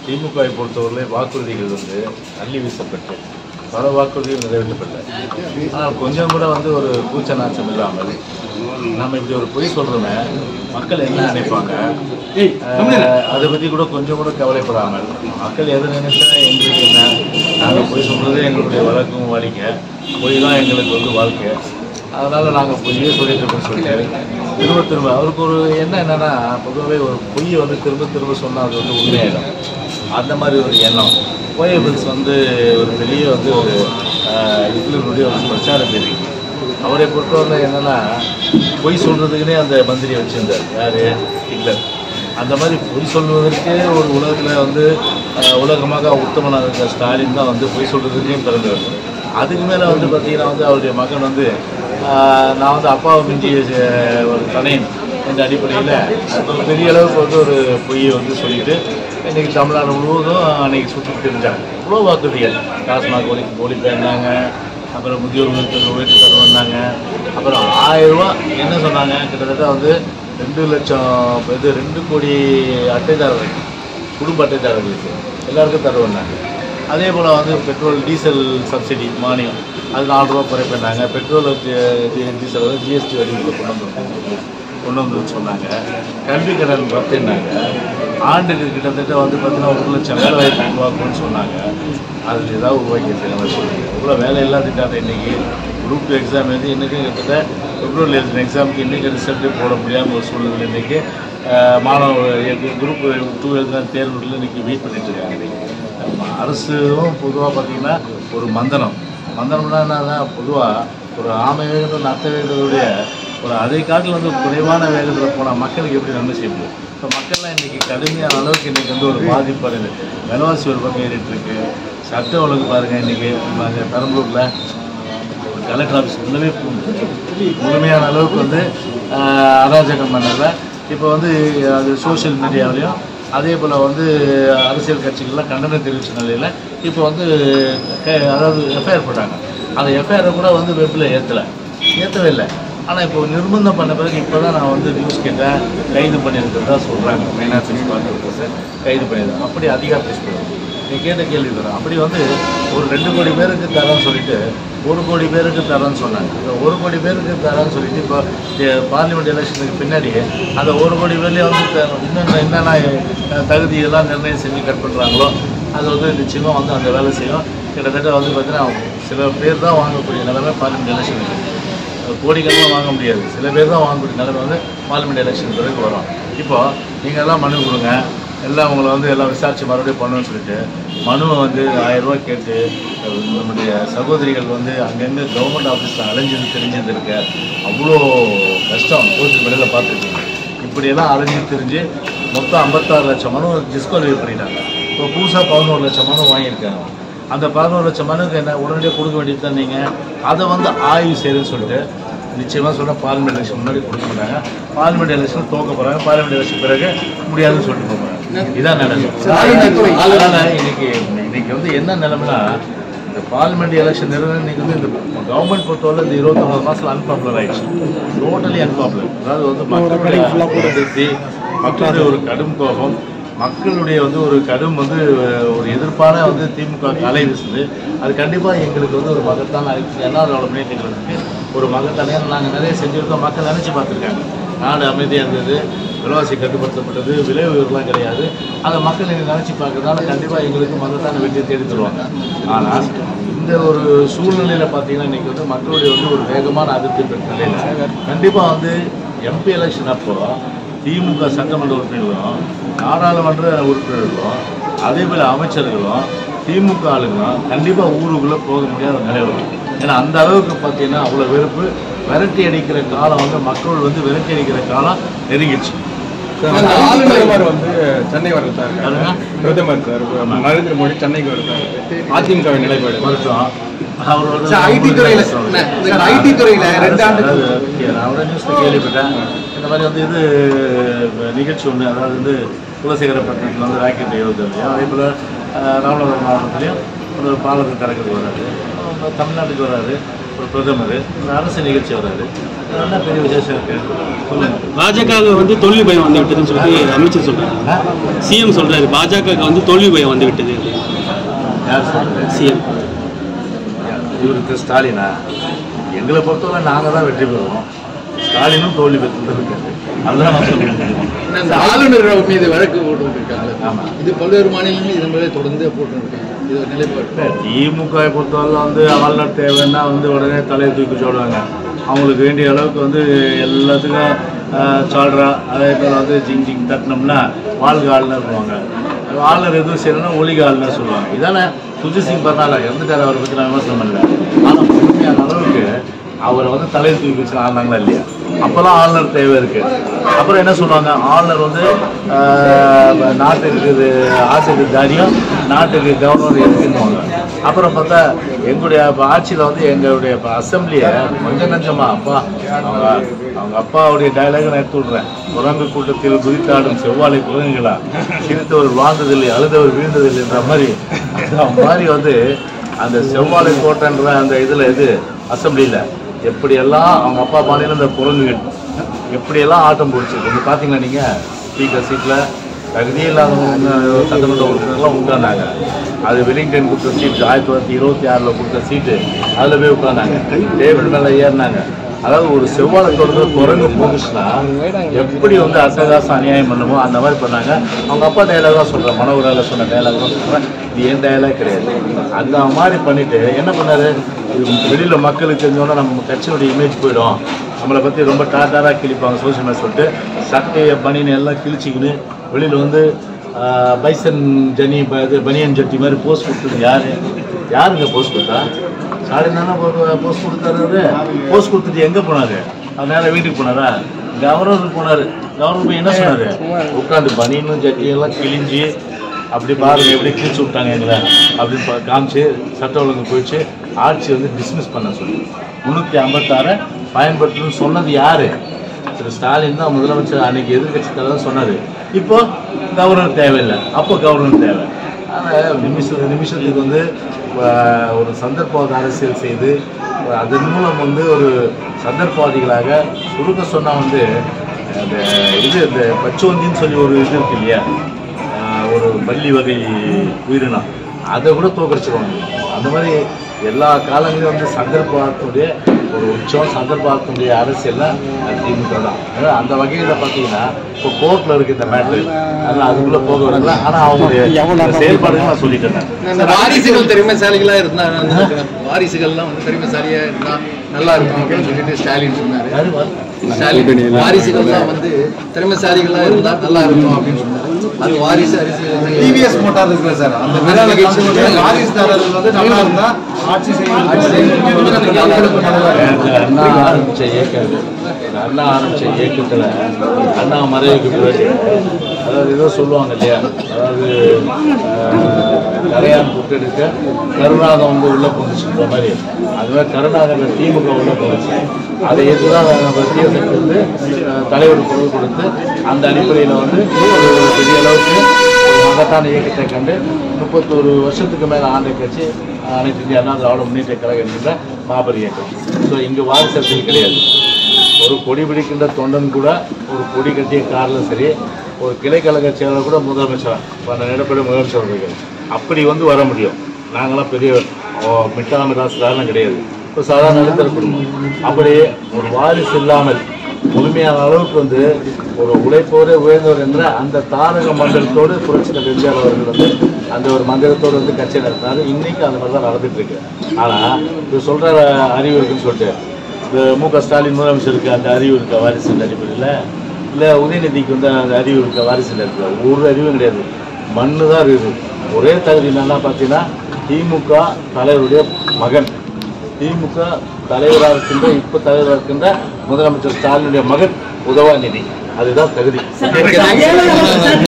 திமுகவை பொறுத்தவரை வாக்குறுதிகள் வந்து அள்ளி வீசப்பட்டு பல வாக்குறுதிகள் நிறைவேற்றப்பட்டது ஆனால் கொஞ்சம் கூட வந்து ஒரு கூச்ச நாச்சம் இல்லாமல் நம்ம இப்படி ஒரு பொய் சொல்கிறோமே மக்கள் என்ன நினைப்பாங்க அஹ், அதை பற்றி கூட கொஞ்சம் கூட கவலைப்படாமல் மக்கள் எதை நினைச்சா எங்களுக்கு என்ன நாங்கள் பொய் சொல்கிறதே எங்களுடைய வழக்கும் வாடிக்கை பொய் தான் எங்களுக்கு வந்து வாழ்க்கை அதனால் நாங்கள் பொய்யே சொல்லிட்டு இருக்கோம்னு சொல்லிட்டு திரும்ப திரும்ப அவருக்கு ஒரு என்ன என்னன்னா பொதுவாகவே ஒரு பொய்யை வந்து திரும்ப திரும்ப சொன்னால் அது வந்து உண்மையாயிடும் அந்த மாதிரி ஒரு எண்ணம் ஓஏபிள்ஸ் வந்து ஒரு பெரிய வந்து ஒரு ஆஹ், ஹிட்லருடைய ஒரு பிரச்சார பேரி அவரை பொறுத்தவரை என்னன்னா பொய் சொல்கிறதுக்குனே அந்த மந்திரியை வச்சிருந்தார் யார் ஹிட்லர் அந்த மாதிரி பொய் சொல்வதற்கே ஒரு உலகத்தில் வந்து ஆஹ், உலகமாக உத்தமனாக இருக்கிற ஸ்டாலின் தான் வந்து பொய் சொல்கிறதுக்கே பிறந்தவர் அதுக்கு மேலே வந்து பார்த்தீங்கன்னா வந்து அவருடைய மகன் வந்து ஆஹ், நான் வந்து அப்பாவை மிஞ்சி அஹ், ஒரு தனையன் என்ற அடிப்படையில் ஒரு பெரிய அளவுக்கு வந்து ஒரு பொய்யை வந்து சொல்லிட்டு இன்றைக்கி தமிழ்நாடு முழுவதும் அன்றைக்கி சுற்றி தெரிஞ்சாங்க இவ்வளோ வாக்குறுதிகள் டாஸ்மாக் ஒளி ஒழிப்பேன்னாங்க அப்புறம் முதியோர்களுக்கு உயர்த்தி தர வந்தாங்க அப்புறம் ஆயிரம் ரூபாய் என்ன சொன்னாங்க கிட்டத்தட்ட வந்து ரெண்டு லட்சம் இது ரெண்டு கோடி அட்டைதாரர்கள் குடும்ப அட்டைதாரர்களுக்கு எல்லாருக்கும் தர வந்தாங்க அதே போல் வந்து பெட்ரோல் டீசல் சப்சிடி மானியம் அது நாலு ரூபா குறைப்பேன்னாங்க பெட்ரோல் டீசல் வந்து ஜிஎஸ்டி வடிவில் கொண்டு வந்தாங்க கொண்டு வந்து சொன்னாங்க கல்வி கடன் பத்தினாங்க ஆண்டுக்கு கிட்டத்தட்ட வந்து பார்த்தீங்கன்னா ஒரு லட்சம் வேலை வாய்ப்பு உருவாக்கும்னு சொன்னாங்க அதில் ஏதாவது உருவாக்கி நம்ம சொல்லுங்க இவ்வளோ வேலை இல்லாத திட்டம் இன்னைக்கு குரூப் டூ எக்ஸாம் எழுதி இன்றைக்கி கிட்டத்தட்ட பிப்ரவரி எழுதின எக்ஸாமுக்கு இன்றைக்கி ரிசல்ட்டு போட முடியாமல் ஒரு சூழ்நிலை இன்றைக்கி மாணவர்கள் குரூப் டூ எழுதின தேர்வுகளில் இன்றைக்கி வெயிட் பண்ணிட்டு இருக்காங்க நம்ம அரசும் பொதுவாக பார்த்தீங்கன்னா ஒரு மந்தனம் மந்தனம்னா என்னன்னா பொதுவாக ஒரு ஆமை வேகத்தில் நத்த வேகத்துடைய ஒரு அதை காட்டில் வந்து குறைவான வேகத்தில் போனால் மக்களுக்கு எப்படி நன்மை செய்ய முடியும் இப்போ மக்கள்லாம் இன்றைக்கி கடுமையான அளவுக்கு இன்றைக்கி வந்து ஒரு பாதிப்பு அடையுது விலைவாசி ஒரு பக்கம் ஏறிட்டு இருக்கு சட்ட ஒழுங்கு பாருங்கள் இன்றைக்கி பெரம்பலூரில் ஒரு கலெக்டர் ஆஃபீஸ் உள்ளவே முழுமையான அளவுக்கு வந்து ஆஹ், அராஜகம் பண்ணல இப்போ வந்து அது சோஷியல் மீடியாவிலையும் அதே போல் வந்து அரசியல் கட்சிகள்லாம் கண்டனம் தெரிவித்த நிலையில் இப்போ வந்து க- அதாவது எஃப்ஐஆர் போட்டாங்க அந்த எஃப்ஐஆரை கூட வந்து வெப்பில் ஏற்றலை ஏற்றவே இல்லை ஆனால் இப்போ நிர்பந்தம் பண்ண பிறகு இப்போ தான் நான் வந்து நியூஸ் கேட்டேன் கைது பண்ணியிருக்கிறதா சொல்கிறாங்க மெயினாக பிரிச்சு பார்த்துருக்கேன் கைது பண்ணியிருக்காங்க அப்படி அதிகார பேசுகிறாங்க நீ கேட்ட கேள்வி வரும் அப்படி வந்து ஒரு ரெண்டு கோடி பேருக்கு தரேன்னு சொல்லிட்டு ஒரு கோடி பேருக்கு தரேன்னு சொன்னாங்க இந்த ஒரு கோடி பேருக்கு தரேன்னு சொல்லிட்டு இப்போ பார்லிமெண்ட் எலெக்ஷனுக்கு பின்னாடி அந்த ஒரு கோடி பேர்லேயே வந்து த- இன்னும் என்னென்ன அஹ், தகுதி இதெல்லாம் நிர்ணயம் செஞ்சு கட் பண்ணுறாங்களோ அது வந்து நிச்சயமாக வந்து அந்த வேலை செய்யும் கிட்டத்தட்ட வந்து பார்த்தீங்கன்னா சில பேர் தான் வாங்கக்கூடிய நிலைமை பார்லிமெண்ட் எலெக்ஷனுக்கு கோடிக்கணக்கில் வாங்க முடியாது சில பேர் தான் வாங்கக்கூடிய நிலைமை வந்து பார்லிமெண்ட் எலெக்ஷன் பிறகு வரும் இப்போ நீங்கள் எல்லாம் மனு கொடுங்க எல்லாம் உங்களை வந்து எல்லாம் விசாரித்து மறுபடியும் பண்ணணும்னு சொல்லிட்டு மனுவை வந்து ஆயிரம் ரூபாய் கேட்டு அஹ், நம்முடைய சகோதரிகள் வந்து அங்கங்கே கவர்மெண்ட் ஆஃபீஸில் அலைஞ்சது தெரிஞ்சது இருக்க அவ்வளோ கஷ்டம் சோசியல் மீடியாவில் பார்த்துருக்கீங்க இப்படியெல்லாம் அலைஞ்சு தெரிஞ்சு மொத்தம் ஐம்பத்தாறு லட்சம் மனு டிஸ்குவாலிஃபை பண்ணிட்டாங்க இப்போ புதுசாக பதினோரு லட்சம் மனு வாங்கியிருக்காங்க அந்த பதினோரு லட்சம் மனுக்கு என்ன உடனடியாக கொடுக்க வேண்டியது தான் நீங்கள் அதை வந்து ஆய்வு செய்யுன்னு சொல்லிட்டு நிச்சயமாக சொன்னால் பார்லிமெண்ட் எலெக்ஷன் முன்னாடி கொடுக்க மாட்டாங்க பார்லிமெண்ட் எலெக்ஷன் தோக்க போகிறாங்க பார்லிமெண்ட் எலெக்ஷன் பிறகு முடியாதுன்னு சொல்லிட்டு போக போகிறாங்க இதான் நடக்கும் அதனால் இன்னைக்கு இன்னைக்கு வந்து என்ன நிலைமைனா இந்த பார்லிமெண்ட் எலெக்ஷன் நிறுவனம் இன்னைக்கு வந்து இந்த கவர்மெண்ட் பொறுத்தவரை இந்த இருபத்தொம்பது மாதத்தில் அன்பாப்புலர் ஆயிடுச்சு டோட்டலி அன்பாப்புலர் அதாவது வந்து மக்களுடைய அதிருப்தி மக்களுடைய ஒரு கடும் கோபம் மக்களுடைய வந்து ஒரு கடும் வந்து ஒரு எதிர்ப்பான வந்து திமுக அலை வீசுது அது கண்டிப்பாக எங்களுக்கு வந்து ஒரு மகத்தான அறிக்கை ஏன்னா அதோட முன்னேற்றங்களுக்கு ஒரு மகத்தான ஏன்னா நாங்கள் நிறைய செஞ்சுருக்கோம் மக்கள் நினச்சி பார்த்துருக்காங்க நாடு அமைதியாக இருந்தது விலைவாசி கட்டுப்படுத்தப்பட்டது விலை உயர்வுலாம் கிடையாது அதை மக்கள் நீங்கள் நினச்சி பார்க்கறதுனால கண்டிப்பாக எங்களுக்கு மகத்தான வெற்றியை தேடி தருவாங்க ஆனால் இந்த ஒரு சூழ்நிலையில் பார்த்தீங்கன்னா இன்றைக்கி வந்து மக்களுடைய வந்து ஒரு வேகமான அதிருப்தி பெற்ற நிலையில் கண்டிப்பாக வந்து எம்பி எலெக்ஷன் அப்போ திமுக சட்டமன்ற உறுப்பினர்களும் நாடாளுமன்ற உறுப்பினர்களும் அதே போல் அமைச்சர்களும் திமுக ஆளுங்களும் கண்டிப்பாக ஊருக்குள்ளே போக முடியாத நிலை வரும் ஏன்னா அந்த அளவுக்கு பார்த்தீங்கன்னா அவ்வளோ வெறுப்பு விரட்டி அடிக்கிற காலம் வந்து மக்கள் வந்து விரட்டி அடிக்கிற காலம் நெருங்கிடுச்சு பிரதமர் வந்து சென்னை வர சார் யாருங்க? பிரதமர் சார் நரேந்திர மோடி சென்னைக்கு வருவார் அதிமுக நிலைப்பாடு மருத்துவம் அவர் வந்து சார், IT துறையில சார், சார், IT துறையில ரெண்டு ஆண்டு- அதாவது, நான் கூட நியூஸ்ல கேள்விப்பட்டேன் இந்த மாதிரி வந்து இது நிகழ்ச்சி ஒன்று அதாவது வந்து குலசேகரப்பட்டினத்தில் வந்து ராக்கெட் ஏவுதல் அதே போல் ராமநாதபுரம் மாவட்டத்துலேயும் ஒரு பாலத்தை திறக்கிறது வராது அப்புறம் தமிழ்நாட்டுக்கு வராது ஒரு பிரதமர் ஒரு அரசு நிகழ்ச்சி வராது என்ன பெரிய விசேஷம் இருக்கு சொல்லுங்க பாஜக வந்து தோல்வி பயம் வந்து விட்டதுன்னு சொல்லிட்டு அமைச்சர் சொல்றாரு சிஎம் சொல்றாரு பாஜக வந்து தோல்வி பயம் வந்து விட்டது யார் சொல்றது சிஎம் இவருக்கு ஸ்டாலினா எங்களை பொறுத்தவரை நாங்கள் தான் வெற்றி பெறுவோம் ஸ்டாலினும் தோல்வி பெற்று இருக்காரு அதுதான் நான் சொல்லிட்டு இந்த ஆளுநர் மீது வழக்கு போட்டுருக்காங்க ஆமா. இது பல்வேறு மாநிலங்கள் இதன் மேலே தொடர்ந்து போட்டுருக்காங்க இது ஒரு நிலைப்பாடு திமுக பொறுத்தவரை வந்து ஆளுநர் தேவைன்னா வந்து உடனே தலையை தூக்கி சொல்லுவாங்க அவங்களுக்கு வேண்டிய அளவுக்கு வந்து எல்லாத்துக்கும் ஆஹ், சால்ரா அதே போல் வந்து ஜிங் ஜிங் தட்டினோம்னா வாழ்க ஆளுநர் சொல்லுவாங்க ஆளுநர் எதுவும் செய்யணும்னா ஒளிக ஆளுநர் சொல்லுவாங்க இதானே சுஜித் சிங் பர்னாலா இறந்துட்டார் அவரை பற்றி நான் விமர்சனம் பண்ணல ஆனால் முழுமையான அளவுக்கு அவரை வந்து தலையை தூக்கி வச்சு ஆனாங்களா இல்லையா அப்போல்லாம் ஆளுநர் தேவை இருக்கு அப்புறம் என்ன சொல்லுவாங்க ஆளுநர் வந்து ஆஹ், நாட்டுக்கு இது ஆட்டுக்கு தாரியம் நாட்டுக்கு கவர்னர் இருக்குன்னுவாங்க அப்புறம் பார்த்தா எங்களுடைய ஆட்சியில் வந்து எங்களுடைய அசம்பிளியை கொஞ்சம் நஞ்சமா அப்பா அவங்க அவங்க அப்பாவுடைய டயலாக நான் எடுத்து விட்றேன் குரங்கு கூட்டத்தில் குதித்தாடும் செவ்வாழை குரங்குகளா சிரித்தவர் வாழ்ந்ததில்லை அழுதவர் வீழ்ந்ததில்லைன்ற மாதிரி அந்த மாதிரி வந்து அந்த செவ்வாழை கோட்டைன்ற அந்த இதில் இது அசம்பிளியில் எப்படியெல்லாம் அவங்க அப்பா மாநிலம் இந்த குரங்குகள் எப்படியெல்லாம் ஆட்டம் போடுச்சு இது பார்த்தீங்களா நீங்கள் ஸ்பீக்கர் சீட்டில் தகுதியே இல்லாதவங்க சட்டமன்ற உறுப்பினர்லாம் உட்கார்ந்தாங்க அது வெலிங்டன் கொடுத்த சீட்டு ஆயிரத்தி தொள்ளாயிரத்தி இருபத்தி ஆறில் கொடுத்த சீட்டு அதில் போய் உட்கார்ந்தாங்க டேபிள் மேலே ஏறினாங்க அதாவது ஒரு செவ்வாழத்தோட குரங்கு போகுச்சுன்னா எப்படி வந்து அசகாசம் அநியாயம் பண்ணுமோ அந்த மாதிரி பண்ணாங்க அவங்க அப்பா டைலாக் தான் சொல்கிறேன் மனோகரால சொன்ன டைலாக் தான் சொல்கிறேன் இது என் டைலாக் கிடையாது அந்த மாதிரி பண்ணிட்டு என்ன பண்ணாரு இது வெளியில் மக்களுக்கு தெரிஞ்சோன்னா நம்ம கட்சியினுடைய இமேஜ் போயிடும் நம்மளை பற்றி ரொம்ப டாட்டாராக கிழிப்பாங்க சோசியல் மீடியா சொல்லிட்டு சட்டையை பனியன் எல்லாம் கிழிச்சிக்கின்னு வெளியில் வந்து ஆஹ், பைசன் ஜனி ப- இது பனியன் ஜட்டி மாதிரி போஸ்ட் கொடுத்தது யாரு யாருங்க போஸ்ட் கொடுத்தா ஸ்டாலின் தானே போஸ்ட் கொடுத்தாரு போஸ்ட் கொடுத்துட்டு எங்கே போனாரு அவர் நேரம் வீட்டுக்கு போனாரா கவர்னருக்கு போனாரு கவர்னர் போய் என்ன சொன்னாரு உட்காந்து பனியனும் ஜட்டியெல்லாம் கிழிஞ்சு அப்படி பாருங்க எப்படி கிழிச்சு விட்டாங்க எங்களை அப்படின்னு பா- காமிச்சு சட்ட ஒழுங்கு போயிடுச்சு ஆட்சி வந்து டிஸ்மிஸ் பண்ண சொல்லி முந்நூற்றி ஐம்பத்தாறை பயன்படுத்தணும்னு சொன்னது யாரு திரு ஸ்டாலின் தான் முதலமைச்சர் அன்னைக்கு எதிர்கட்சி தலைவர் சொன்னார் இப்போ கவர்னர் தேவையில்லை அப்போ கவர்னர் தேவை ஆனால் நிமிஷ நிமிஷத்துக்கு வந்து ஆஹ், ஒரு சந்தர்ப்பவாத அரசியல் செய்து அதன் மூலம் வந்து ஒரு சந்தர்ப்பவாதிகளாக சுருக்க சொன்னால் வந்து அந்த இது இந்த பச்சோந்தின்னு சொல்லி ஒரு இது இருக்கு இல்லையா ஆஹ், ஒரு பள்ளி வகை உயிரினம் அதை கூட தோக்கடிச்சிருவாங்க அந்த மாதிரி எல்லா காலங்களிலும் வந்து சந்தர்ப்பவாதத்துடைய ஒரு உச்சம் சந்தர்ப்பவாதத்துடைய அரசியல்னா அது திமுக தான் அதனால அந்த வகையில் பார்த்தீங்கன்னா இப்போ கோர்ட்டில் இருக்கு இந்த மேட்ரு அதனால் அதுக்குள்ளே போக வரல ஆனால் அவங்களுடைய செயல்பாடுகள் நான் சொல்லிட்டேன் நான். இந்த வாரிசுகள் திறமைசாலிகளா இருந்தா வாரிசுகள்லாம் வந்து திறமைசாலியா இருந்தா நல்லா இருக்கும் அப்படின்னு சொல்லிட்டு ஸ்டாலின் சொன்னாரு யாரு வா- ஸ்டாலின் வாரிசுகள்லாம் வந்து திறமைசாலிகளா இருந்தா நல்லா இருக்கும் அப்படின்னு சொன்னாரு அது வாரிசு அரசியல் டிவிஎஸ் மோட்டார் இருக்குல்ல சார் அந்த விழாவில் கலந்து கொண்டு வாரிசுதாரர்கள் வந்து நல்லா இருந்தா ஆட்சி செய்யணும் ஆட்சி செய்யணும் எனக்கு அண்ணா ஆரம்பிச்ச இயக்கம் இது. இந்த அண்ணா ஆரம்பிச்ச இயக்கத்தில் அண்ணா மறைவுக்கு பிறகு அதாவது ஏதோ சொல்லுவாங்க இல்லையா அதாவது ஆஹ், கரையான் புட்டெடுக்க கருணாகம் வந்து உள்ள போச்சுன்ற மாதிரி அது மாதிரி கருணாகர திமுக உள்ள போச்சு அதை ஏற்று தான் நம்ம தேர்தலுக்கு வந்து ஆஹ், தலைவர் குரல் கொடுத்து அந்த அடிப்படையில் வந்து ஒரு பெரிய அளவுக்கு ஒரு மகத்தான இயக்கத்தை கண்டு முப்பத்தொரு வருஷத்துக்கு மேலே ஆண்ட கட்சி அனைத்து இந்திய அண்ணா திராவிட முன்னேற்ற கழகம் என்கின்ற மாபெரும் இயக்கம் ஸோ இங்கே வாரிசு அரசியல் கிடையாது ஒரு கொடி பிடிக்கின்ற தொண்டன் கூட ஒரு கொடி கட்டிய காரில் சரி ஒரு கிளைக்கழக செயலர் கூட முதலமைச்சர் அந்த நிலப்படி முதலமைச்சர் இருக்காரு அப்படி வந்து வர முடியும் நாங்களாம் பெரிய ஓ, மிட்டா மிராசுலாம் கிடையாது இப்போ சாதாரண நடுத்தர குடும்பம் அப்படி ஒரு வாரிசு இல்லாமல் முழுமையான அளவுக்கு வந்து ஒரு உழைப்போரே உயர்ந்தவர் என்ற அந்த தாரக மந்திரத்தோடு புரட்சி தலைவர் எம்ஜிஆர் அவர்கள் வந்து அந்த ஒரு மந்திரத்தோடு வந்து கட்சி நடத்தினாரு இன்னைக்கு அந்த மாதிரி தான் நடந்துட்டு இருக்கு ஆனால் இது சொல்ற அறிவு இருக்குன்னு சொல்லிட்டு இந்த மு க ஸ்டாலின் முதலமைச்சருக்கு அந்த அறிவு இருக்க வாரிசு அடிப்படையில் இல்லை உதயநிதிக்கு வந்து அந்த அறிவு இருக்க வாரிசில் இருக்கல ஒரு அறிவும் கிடையாது மண்ணு தான் இருக்குது ஒரே தகுதி என்னன்னா பார்த்தீங்கன்னா திமுக தலைவருடைய மகன் திமுக தலைவராக இருக்கின்ற இப்போ தலைவராக இருக்கின்ற முதலமைச்சர் ஸ்டாலினுடைய மகன் உதவாநிதி அதுதான் தகுதி